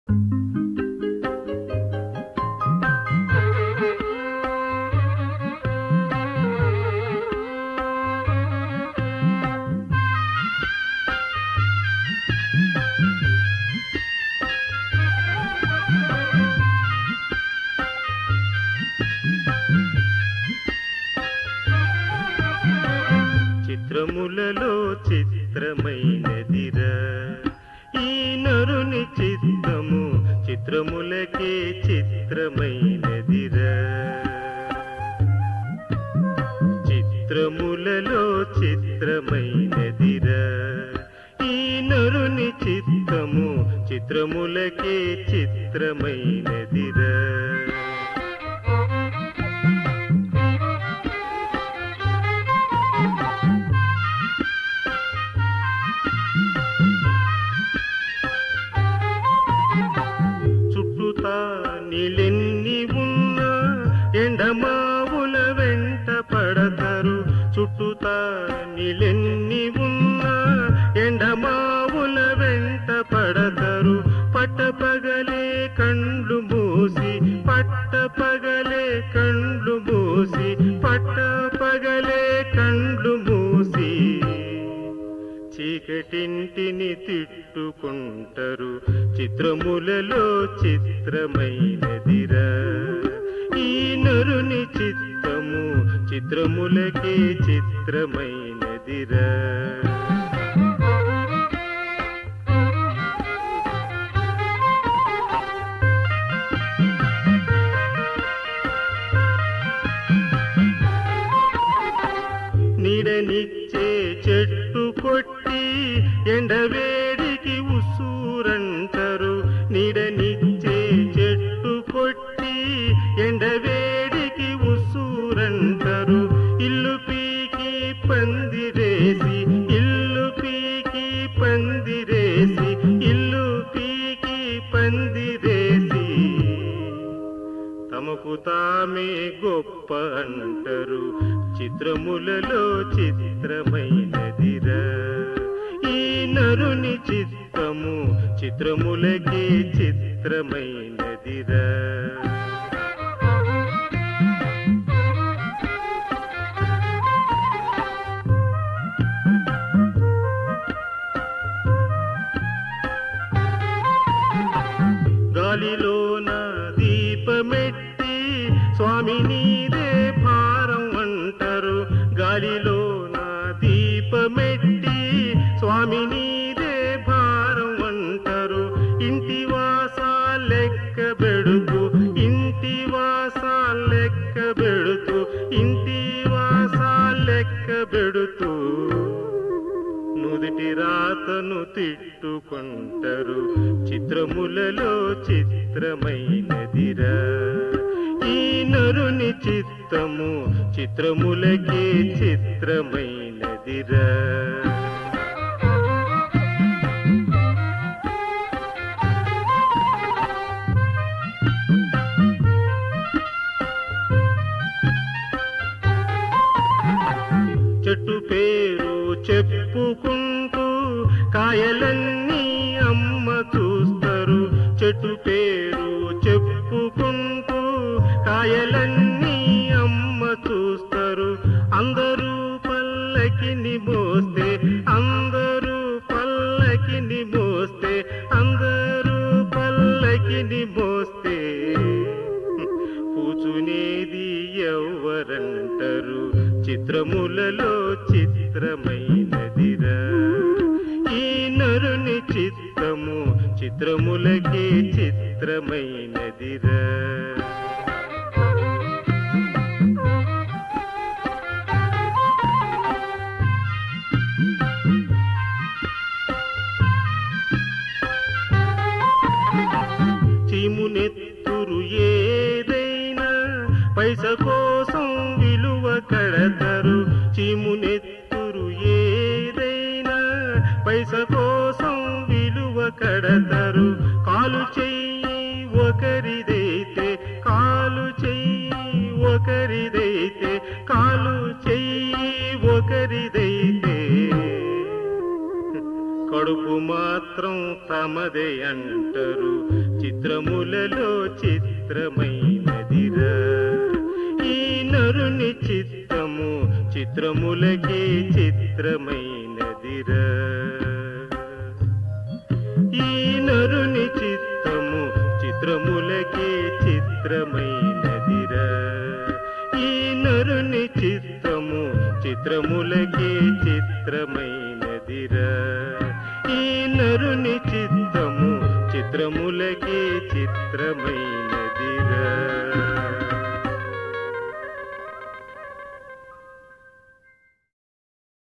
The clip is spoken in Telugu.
చిత్రములలో చిత్రమైనదిరా ఈ నరుని చిత్తము చిత్రములకే చిత్రమైనదిరా చిత్రములలో చిత్రమైనదిరా ఈ నరుని చిత్తము చిత్రములకే చిత్రమైనదిరా చుట్టుతా నీళ్ళెన్ని ఉన్నా ఎండమావుల వెంట పడతారు చుట్టుతా నీళ్ళెన్ని ఉన్నా ఎండమావుల వెంట పడతారు పట్టపగలే కండ్లు మూసి పట్టపగలే కండ్లు మూసి పట్టపగలే కండ్లు మూసి చీకటింటిని తిట్టుకుంటారు చిత్రములలో చిత్రమైనదిరా ఈ నరుని చిత్తము చిత్రములకే చిత్రమైనదిరా నీడనిచ్చే చెట్టు కొట్టి ఎండవేడికి ఉసూరంటారు నీడనిచ్చే చెట్టు కొట్టి ఎండవేడికి ఉసూరంటారు ఇల్లు పీకి పందిరేసి ఇల్లు పీకి పందిరేసి ఇల్లు పీకి పందిరేసి తమకు తామే గొప్ప అంటారు చిత్రములలో చిత్రమైనదిరా ఈ నరుని చిత్తము చిత్రములకే చిత్రమైనదిరా గాలిలోన దీపమెట్టి స్వామి నీదే భారం అంటారు గాలిలోన దీపమెట్టి స్వామి నీదే భారం అంటారు ఇంటి వాసా లెక్క బెడుతూ ఇంటి వాసా లెక్క బెడుతూ ఇంటి వాసా లెక్క బెడుతూ నుదిటి రాతను తిట్టుకుంటారు చిత్రములలో చిత్రమైనదిరా ఈ నరుని చిత్తము చిత్రములకే చిత్రమైనదిరా చెట్టు పేరు చెప్పుకుంటూ కాయలన్నీ అమ్మ చూస్తారు చెట్టు పేరు చెప్పుకుంటూ కాయలన్నీ అమ్మ చూస్తారు అందరూ పల్లకిని మోస్తే అందరూ పల్లకిని మోస్తే అందరూ పల్లకిని మోస్తే కూచునేది ఎవరంటారు చిత్రములలో చిత్రమైనదిరా ఈ నరుని చిత్తము చిత్రములకే చిత్రమైనదిరా చీమునెత్తురు ఏదైనా పైస కోసం విలువ కడతారు చీమునెత్తురు ఏదైనా పైస కోసం విలువ కడతారు కాలు చెయ్యి ఒకరిదైతే కాలు చెయ్యి ఒకరిదైతే కాలు చెయ్యి ఒకరిదైతే కడుపు మాత్రం తమదే అంటారు చిత్రములలో చిత్రమైనదిరా ఈ నరుని చిత్తము చిత్రములకే చిత్రమైనదిరా ఈ నరుని చిత్తము చిత్రములకే చిత్రమైనదిరా ఈ నరుని చిత్తము చిత్రములకే చిత్రమైనదిరా ఈ నరుని చిత్తము చిత్రములకే చిత్రమైనదిరా